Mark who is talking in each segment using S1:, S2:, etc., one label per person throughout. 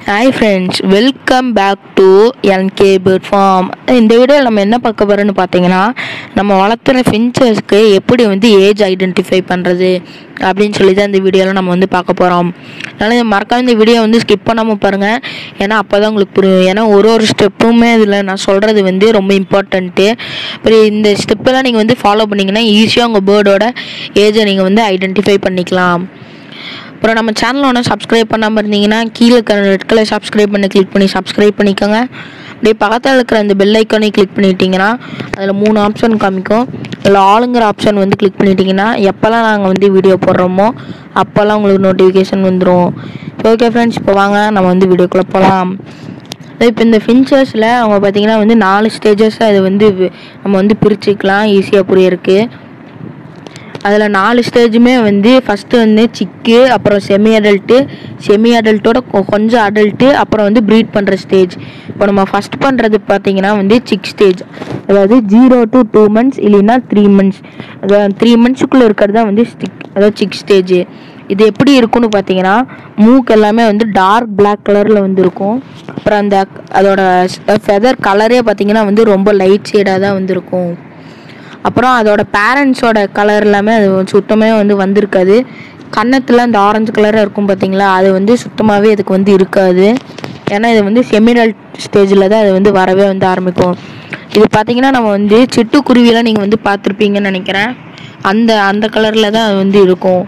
S1: hi friends welcome back to NK bird farm இந்த வீடியோவில் நம்ம என்ன பார்க்க போகிறோன்னு பார்த்தீங்கன்னா நம்ம வளர்த்துற ஃபின்ச்சர்ஸ்க்கு எப்படி வந்து ஏஜ் ஐடென்டிஃபை பண்ணுறது அப்படின்னு சொல்லி தான் இந்த வீடியோவில் நம்ம வந்து பார்க்க போகிறோம் அதனால் மறக்காம இந்த வீடியோ வந்து ஸ்கிப் பண்ணாமல் பாருங்கள் ஏன்னா அப்போ தான் உங்களுக்கு புரியும் ஏன்னா ஒரு ஒரு ஸ்டெப்புமே இதில் நான் சொல்கிறது வந்து ரொம்ப இம்பார்ட்டண்ட்டு அப்புறம் இந்த ஸ்டெப்பெல்லாம் நீங்கள் வந்து ஃபாலோ பண்ணிங்கன்னா ஈஸியாக உங்கள் பேர்டோட ஏஜை நீங்கள் வந்து ஐடென்டிஃபை பண்ணிக்கலாம் அப்புறம் நம்ம சேனல் ஒன்றும் சப்ஸ்கிரைப் பண்ணாமல் இருந்தீங்கன்னா கீழே இருக்கிற ரெட் கலர் சப்ஸ்கிரைப் பண்ணி கிளிக் பண்ணி சப்ஸ்கிரைப் பண்ணிக்கோங்க அப்படியே பக்கத்தில் இருக்கிற அந்த பெல் ஐக்கானை கிளிக் பண்ணிட்டீங்கன்னா அதில் மூணு ஆப்ஷன் காமிக்கும் அதில் ஆளுங்கிற ஆப்ஷன் வந்து கிளிக் பண்ணிட்டீங்கன்னா எப்போல்லாம் நாங்கள் வந்து வீடியோ போடுறோமோ அப்போல்லாம் உங்களுக்கு நோட்டிஃபிகேஷன் வந்துடும் ஓகே ஃப்ரெண்ட்ஸ் இப்போ வாங்க நம்ம வந்து வீடியோக்குள்ளே போகலாம் இப்போ இந்த ஃபின்ச்சர்ஸில் அவங்க பார்த்தீங்கன்னா வந்து நாலு ஸ்டேஜஸாக இது வந்து வி- நம்ம வந்து பிரிச்சுக்கலாம் ஈஸியாக புரியறதுக்கு அதில் நாலு ஸ்டேஜுமே வந்து ஃபஸ்ட்டு வந்து சிக்கு அப்புறம் செமி அடல்ட்டு செமி அடல்ட்டோட கொஞ்சம் அடல்ட்டு அப்புறம் வந்து ப்ரீட் பண்ணுற ஸ்டேஜ் இப்போ நம்ம ஃபஸ்ட் பண்ணுறது பார்த்தீங்கன்னா வந்து சிக் ஸ்டேஜ் அதாவது ஜீரோ டு டூ மந்த்ஸ் இல்லைன்னா த்ரீ மந்த்ஸ் அதாவது த்ரீ மந்த்ஸுக்குள்ளே இருக்கிறது தான் வந்து ஸ்டிக் அதாவது சிக் ஸ்டேஜ் இது எப்படி இருக்கும்னு பார்த்தீங்கன்னா மூக்கு எல்லாமே வந்து டார்க் Black கலரில் வந்து இருக்கும் அப்புறம் அந்த அதோட ஃபெதர் கலரே பார்த்தீங்கன்னா வந்து ரொம்ப லைட் ஷேடாக தான் வந்து இருக்கும் அப்புறம் அதோட பேரண்ட்ஸோட கலர் எல்லாமே அது சுத்தமே வந்து வந்திருக்காது கன்னத்தில் அந்த ஆரஞ்சு கலராக இருக்கும் பார்த்தீங்களா அது வந்து சுத்தமாகவே இதுக்கு வந்து இருக்காது ஏன்னா இது வந்து செமினல் ஸ்டேஜில் தான் அது வந்து வரவே வந்து ஆரம்பிக்கும் இது பார்த்தீங்கன்னா நம்ம வந்து சிட்டுக்குருவியெல்லாம் நீங்கள் வந்து பார்த்துருப்பீங்கன்னு நினைக்கிறேன் அந்த அந்த கலரில் தான் அது வந்து இருக்கும்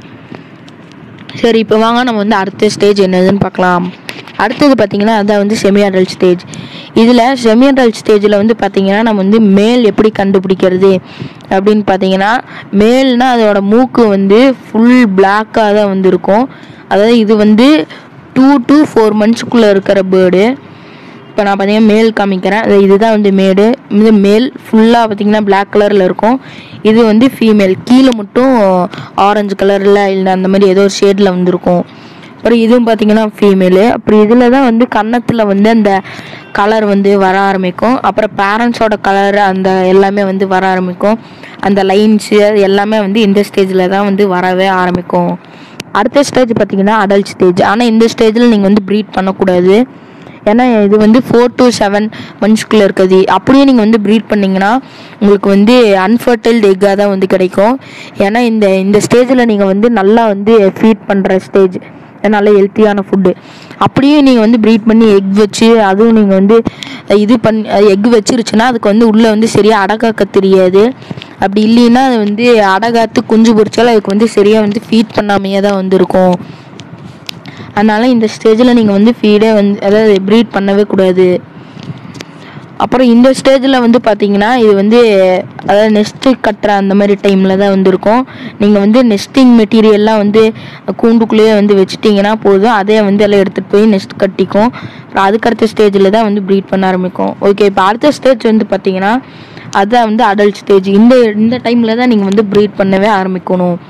S1: சரி இப்போ வாங்க நம்ம வந்து அடுத்த ஸ்டேஜ் என்னதுன்னு பார்க்கலாம் அடுத்தது பார்த்தீங்கன்னா அதான் வந்து செமி அடல்ட் ஸ்டேஜ் இதில் செமி அடல்ட் ஸ்டேஜில் வந்து பார்த்தீங்கன்னா நம்ம வந்து மேல் எப்படி கண்டுபிடிக்கிறது அப்படின்னு பார்த்தீங்கன்னா மேல்னா அதோட மூக்கு வந்து ஃபுல் பிளாக்காக தான் வந்து இருக்கும் அதாவது இது வந்து டூ டு ஃபோர் மந்த்ஸ்க்குள்ளே இருக்கிற பேர்டு இப்போ நான் பார்த்தீங்கன்னா மேல் காமிக்கிறேன் அது இதுதான் வந்து மேடு இது மேல் ஃபுல்லாக பார்த்தீங்கன்னா Black கலரில் இருக்கும் இது வந்து ஃபீமேல் கீழே மட்டும் ஆரஞ்சு கலரில் இல்லை அந்த மாதிரி ஏதோ ஒரு ஷேடில் வந்துருக்கும் அப்புறம் இதுவும் பார்த்தீங்கன்னா ஃபீமேலு அப்புறம் இதில் தான் வந்து கன்னத்தில் வந்து அந்த கலர் வந்து வர ஆரம்பிக்கும் அப்புறம் பேரண்ட்ஸோட கலர் அந்த எல்லாமே வந்து வர ஆரம்பிக்கும் அந்த லைன்ஸு எல்லாமே வந்து இந்த ஸ்டேஜில் தான் வந்து வரவே ஆரம்பிக்கும் அடுத்த ஸ்டேஜ் பார்த்தீங்கன்னா அடல்ட் ஸ்டேஜ் ஆனால் இந்த ஸ்டேஜில் நீங்கள் வந்து ப்ரீட் பண்ணக்கூடாது ஏன்னா இது வந்து ஃபோர் டு செவன் மந்த்ஸ்க்குள்ளே இருக்குது அப்படியே நீங்கள் வந்து ப்ரீட் பண்ணிங்கன்னா உங்களுக்கு வந்து அன்ஃபர்டைல்டு எக்காக தான் வந்து கிடைக்கும் ஏன்னா இந்த இந்த ஸ்டேஜில் நீங்கள் வந்து நல்லா வந்து ஃபீட் பண்ணுற ஸ்டேஜ் நல்ல ஹெல்த்தியான ஃபுட்டு அப்படியே நீங்கள் வந்து ப்ரீட் பண்ணி எக் வச்சு அதுவும் நீங்கள் வந்து இது பண்ணி எக் வச்சிருச்சுன்னா அதுக்கு வந்து உள்ளே வந்து சரியாக அடகாக்க தெரியாது அப்படி இல்லைன்னா அது வந்து அடகாத்து குஞ்சு பொரிச்சாலும் அதுக்கு வந்து சரியாக வந்து ஃபீட் பண்ணாமையே தான் வந்து இருக்கும் அதனால இந்த ஸ்டேஜில் நீங்கள் வந்து ஃபீடே வந்து அதாவது ப்ரீட் பண்ணவே கூடாது அப்புறம் இந்த ஸ்டேஜில் வந்து பார்த்தீங்கன்னா இது வந்து அதாவது நெஸ்ட்டு கட்டுற அந்த மாதிரி டைமில் தான் வந்து இருக்கும் நீங்கள் வந்து நெஸ்டிங் மெட்டீரியல்லாம் வந்து கூண்டுக்குள்ளேயே வந்து வச்சிட்டிங்கன்னா போதும் அதே வந்து எல்லாம் எடுத்துகிட்டு போய் நெஸ்ட் கட்டிக்கும் அப்புறம் அதுக்கடுத்த ஸ்டேஜில் தான் வந்து ப்ரீட் பண்ண ஆரம்பிக்கும் ஓகே இப்போ அடுத்த ஸ்டேஜ் வந்து பார்த்தீங்கன்னா அதுதான் வந்து அடல்ட் ஸ்டேஜ் இந்த இந்த டைமில் தான் நீங்கள் வந்து ப்ரீட் பண்ணவே ஆரம்பிக்கணும்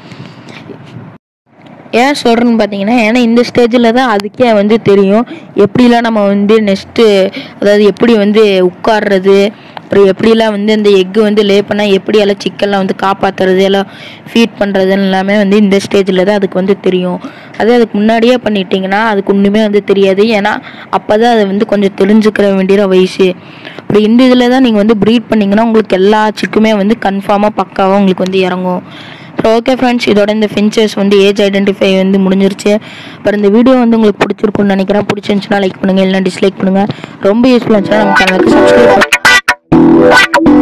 S1: ஏன் சொல்கிறேன்னு பார்த்தீங்கன்னா ஏன்னா இந்த ஸ்டேஜில் தான் அதுக்கே வந்து தெரியும் எப்படிலாம் நம்ம வந்து நெக்ஸ்ட்டு அதாவது எப்படி வந்து உட்கார்றது அப்புறம் எப்படிலாம் வந்து அந்த எக்கு வந்து லே பண்ணால் எப்படி எல்லாம் சிக்கெல்லாம் வந்து காப்பாற்றுறது எல்லாம் ஃபீட் பண்ணுறதுன்னு எல்லாமே வந்து இந்த ஸ்டேஜில் தான் அதுக்கு வந்து தெரியும் அதே அதுக்கு முன்னாடியே பண்ணிட்டீங்கன்னா அதுக்கு ஒன்றுமே வந்து தெரியாது ஏன்னா அப்போ தான் அது வந்து கொஞ்சம் தெரிஞ்சுக்கிற வேண்டிய வயசு அப்படி இந்த இதில் தான் நீங்கள் வந்து ப்ரீட் பண்ணிங்கன்னா உங்களுக்கு எல்லா சிக்குமே வந்து கன்ஃபார்மாக பக்காவாக உங்களுக்கு வந்து இறங்கும் அப்புறம் ஓகே ஃப்ரெண்ட்ஸ் இதோட இந்த ஃபின்ச்சர்ஸ் வந்து ஏஜ் ஐடென்டிஃபை வந்து முடிஞ்சிருச்சு அப்புறம் இந்த வீடியோ வந்து உங்களுக்கு பிடிச்சிருக்கும்னு நினைக்கிறேன் பிடிச்சிருந்துச்சுன்னா லைக் பண்ணுங்கள் இல்லைனா டிஸ்லைக் பண்ணுங்கள் ரொம்ப யூஸ்ஃபுல்லாக இருந்துச்சுன்னா நம்ம சேனலுக்கு சப்ஸ்கிரைப்